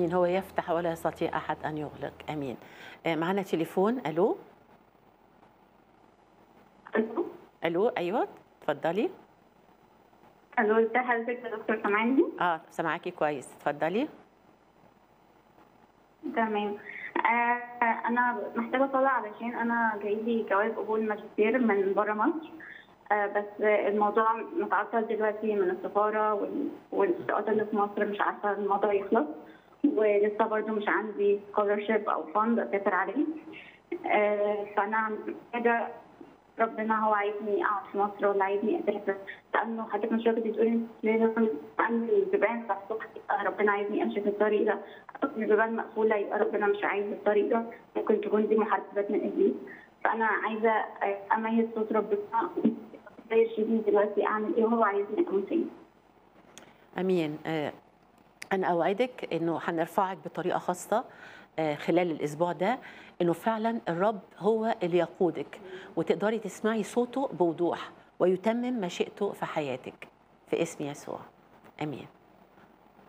امين هو يفتح ولا يستطيع احد ان يغلق امين آه، معنا تليفون الو الو الو ايوه اتفضلي الو ازي حضرتك يا دكتور سامعني اه سامعاكي كويس اتفضلي تمام آه انا محتاجه صلاه علشان انا جاي لي جواز قبول ماجستير من بره مصر آه بس الموضوع متعطل دلوقتي من السفاره وال- والاجراءات اللي في مصر مش عارفه الموضوع يخلص ولسه برضو مش عندي سكولرشيب او فند اسافر عليه آه فانا محتاجه ربنا هو عايزني اقعد في مصر ولا عايزني اسافر لانه حضرتك من شويه كنت بتقولي لازم عندي البيبان مفتوحه يبقى ربنا عايزني امشي في الطريق ده أكون البيبان مقفوله يبقى ربنا مش عايز الطريق ده ممكن تكون دي محاربات من ابليس فانا عايزه اميز صوت ربنا زي الشديد دلوقتي اعمل ايه وهو عايزني اكون فين امين آه، انا اوعدك انه هنرفعك بطريقه خاصه آه، خلال الاسبوع ده انه فعلا الرب هو اللي يقودك وتقدري تسمعي صوته بوضوح ويتمم مشيئته في حياتك في اسم يسوع امين